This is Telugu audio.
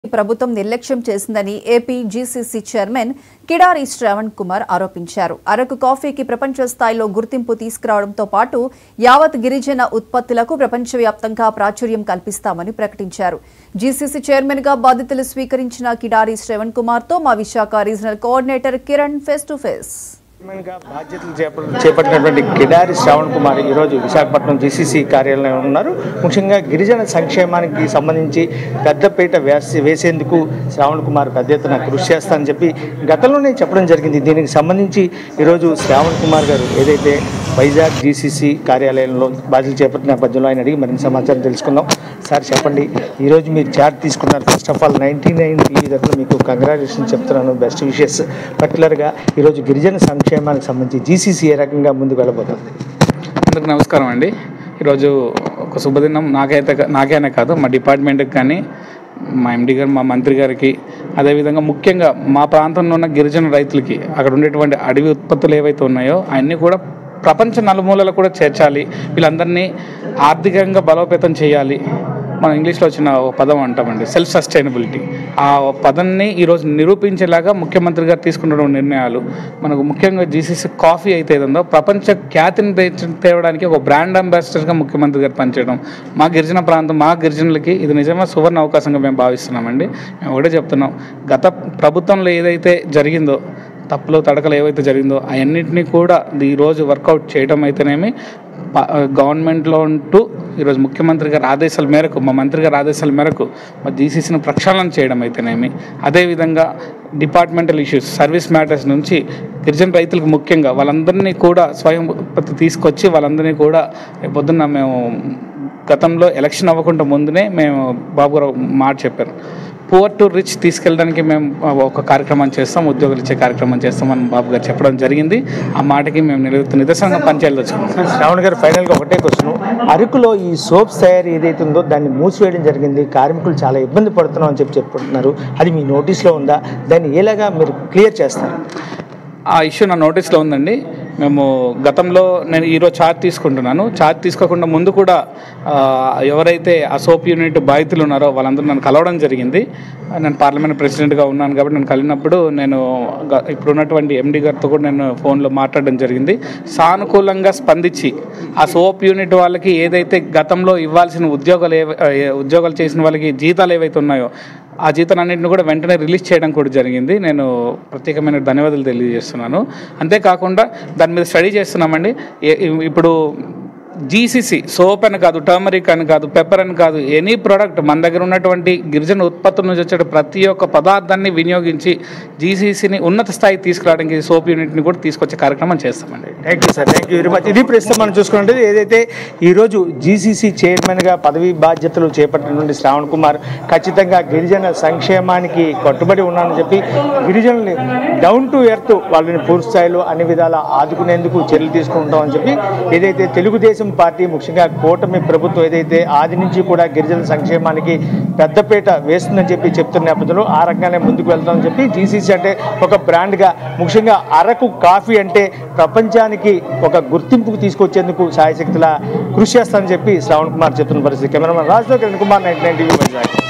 ప్రభుత్వం నిర్లక్ష్యం చేసిందని AP GCC chairman Kidari Sravan Kumar ఆరోపించారు అరకు కాఫీకి ప్రపంచ స్థాయిలో గుర్తింపు తీసుకురావడంతో పాటు యావత్ గిరిజన ఉత్పత్తులకు ప్రపంచవ్యాప్తంగా ప్రాచుర్యం కల్పిస్తామని ప్రకటించారు జీసీసీ చైర్మన్ గా బాధ్యతలు స్వీకరించిన కిడారి శ్రవణ్ కుమార్ తో మా Visakha regional coordinator Kiran face to face చైర్మన్గా బాధ్యతలు చేప- చేపట్టినటువంటి కిడారి శ్రావణ్ కుమార్ ఈరోజు విశాఖపట్నం జీసీసీ కార్యాలయంలో ఉన్నారు ముఖ్యంగా గిరిజన సంక్షేమానికి సంబంధించి పెద్దపీట వేసి వేసేందుకు శ్రావణ్ కుమార్ పెద్ద ఎత్తున కృషి చేస్తానని చెప్పి గతంలోనే చెప్పడం జరిగింది దీనికి సంబంధించి ఈరోజు శ్రావణ్ కుమార్ గారు ఏదైతే వైజాగ్ జీసీసీ కార్యాలయంలో బాధ్యతలు చేపట్టిన నేపథ్యంలో ఆయన అడిగి మరింత సమాచారం తెలుసుకుందాం సార్ చెప్పండి ఈరోజు మీరు చార్ట్ తీసుకున్నారు first of all ninety nine TV తరఫున మీకు కంగ్రాచులేషన్ చెప్తున్నాను బెస్ట్ విషెస్ పర్టికులర్గా ఈరోజు గిరిజన సంక్షేమానికి సంబంధించి జీసీసీ ఏ రకంగా ముందుకు వెళ్ళబోతుంది అందరికి నమస్కారం అండి ఈరోజు ఒక శుభదినం నాకైతే నాకైనా కాదు మా డిపార్ట్మెంట్కి కానీ మా ఎండి గారు మా మంత్రి గారికి అదేవిధంగా ముఖ్యంగా మా ప్రాంతంలో ఉన్న గిరిజన రైతులకి అక్కడ ఉండేటువంటి అడవి ఉత్పత్తులు ఏవైతే ఉన్నాయో అవన్నీ కూడా ప్రపంచ నలుమూలలకు కూడా చేర్చాలి వీళ్ళందరినీ ఆర్థికంగా బలోపేతం చేయాలి మనం ఇంగ్లీష్లో వచ్చిన ఒక పదం అంటామండి సెల్ఫ్ సస్టైనబిలిటీ ఆ పదాన్ని ఈరోజు నిరూపించేలాగా ముఖ్యమంత్రి గారు తీసుకున్న నిర్ణయాలు మనకు ముఖ్యంగా జీసీసీ కాఫీ అయితే ఏదో ప్రపంచ ఖ్యాతిని తెచ్చి- తేవడానికి ఒక బ్రాండ్ అంబాసిడర్గా ముఖ్యమంత్రి గారు పనిచేయడం మా గిరిజన ప్రాంతం మా గిరిజనులకి ఇది నిజంగా సువర్ణ అవకాశంగా మేము భావిస్తున్నామండి మేము ఒకటే చెప్తున్నాం గత ప్రభుత్వంలో ఏదైతే జరిగిందో తప్పులు తడకలు ఏవైతే జరిగిందో అవన్నింటినీ కూడా ఈరోజు వర్కౌట్ చేయడం అయితేనేమి ప- గవర్నమెంట్లో ఉంటూ ఈరోజు ముఖ్యమంత్రి గారి ఆదేశాల మేరకు మా మంత్రి గారి ఆదేశాల మేరకు మా జీసీసీని ప్రక్షాళన చేయడం అయితేనేమి అదేవిధంగా డిపార్ట్మెంటల్ ఇష్యూస్ సర్వీస్ మ్యాటర్స్ నుంచి గిరిజన రైతులకు ముఖ్యంగా వాళ్ళందరినీ కూడా స్వయం ఉత్పత్తి తీసుకొచ్చి వాళ్ళందరినీ కూడా రేపు పొద్దున్న మేము గతంలో ఎలక్షన్ అవ్వకుండా ముందునే మేము బాబు గారు మాట చెప్పారు పువర్ టు రిచ్ తీసుకెళ్ళడానికి మేము ఒక కార్యక్రమం చేస్తాం ఉద్యోగులు ఇచ్చే కార్యక్రమం చేస్తామని బాబు గారు చెప్పడం జరిగింది ఆ మాటకి మేము నిలుగుతూ నిదర్శనంగా పనిచేయాలి తెచ్చుకున్నాం శ్రావణ్ గారు ఫైనల్గా ఒకటే క్వశ్చన్ అరకులో ఈ సోప్స్ తయారీ ఏదైతే ఉందో దాన్ని మూసివేయడం జరిగింది కార్మికులు చాలా ఇబ్బంది పడుతున్నాం అని చెప్పి చెప్పుకుంటున్నారు అది మీ నోటీస్లో ఉందా దాన్ని ఎలాగా మీరు క్లియర్ చేస్తారు ఆ ఇష్యూ నా నోటీస్లో ఉందండి మేము గతంలో నేను ఈరోజు ఛార్జ్ తీసుకుంటున్నాను ఛార్జ్ తీసుకోకుండా ముందు కూడా ఆ, ఎవరైతే ఆ సోప్ యూనిట్ బాధితులు ఉన్నారో వాళ్ళందరూ నన్ను కలవడం జరిగింది నేను పార్లమెంట్ ప్రెసిడెంట్గా ఉన్నాను కాబట్టి నేను కలిగినప్పుడు నేను గ- ఇప్పుడు ఉన్నటువంటి ఎండి గారితో కూడా నేను ఫోన్లో మాట్లాడడం జరిగింది సానుకూలంగా స్పందించి ఆ సోప్ యూనిట్ వాళ్ళకి ఏదైతే గతంలో ఇవ్వాల్సిన ఉద్యోగాలు ఏవ ఏ- ఉద్యోగాలు చేసిన వాళ్ళకి జీతాలు ఏవైతే ఉన్నాయో ఆ జీతాలన్నింటిని కూడా వెంటనే రిలీజ్ చేయడం కూడా జరిగింది నేను ప్రత్యేకమైన ధన్యవాదాలు తెలియజేస్తున్నాను అంతేకాకుండా దాని మీద స్టడీ చేస్తున్నామండి ఏ- ఇప్పుడు జీసీసీ సోప్ అని కాదు టర్మరిక్ అని కాదు పెప్పర్ అని కాదు ఎనీ ప్రోడక్ట్ మన దగ్గర ఉన్నటువంటి గిరిజన ఉత్పత్తుల నుంచి వచ్చే ప్రతి ఒక్క పదార్థాన్ని వినియోగించి జీసీసీని ఉన్నత స్థాయికి తీసుకురావడానికి సోప్ యూనిట్ని కూడా తీసుకొచ్చే కార్యక్రమం చేస్తామండి thank you sir thank you very much ఇది ప్రస్తుతం మనం చూసుకుంటే ఏదైతే ఈరోజు జీసీసీ చైర్మన్గా పదవి బాధ్యతలు చేపట్టినటువంటి శ్రావణ్ కుమార్ ఖచ్చితంగా గిరిజన సంక్షేమానికి కట్టుబడి ఉన్నానని చెప్పి గిరిజనుల్ని డౌన్ టు ఎర్త్ వాళ్ళని పూర్తి స్థాయిలో అన్ని విధాల ఆదుకునేందుకు చర్యలు తీసుకుంటామని చెప్పి ఏదైతే తెలుగుదేశం పార్టీ ముఖ్యంగా కూటమి ప్రభుత్వం ఏదైతే ఆది నుంచి కూడా గిరిజన సంక్షేమానికి పెద్దపీట వేస్తుందని చెప్పి చెప్తున్న నేపథ్యంలో ఆ రకంగానే ముందుకు వెళ్తామని చెప్పి జీసీసీ అంటే ఒక బ్రాండ్గా ముఖ్యంగా అరకు కాఫీ అంటే ప్రపంచానికి ఒక గుర్తింపుకు తీసుకొచ్చేందుకు సాయశక్తుల కృషి చేస్తానని చెప్పి శ్రావణ్ కుమార్ చెప్తున్న పరిస్థితి కెమెరామెన్ రాజుతో Kiran Kumar ninety nine TV Vizag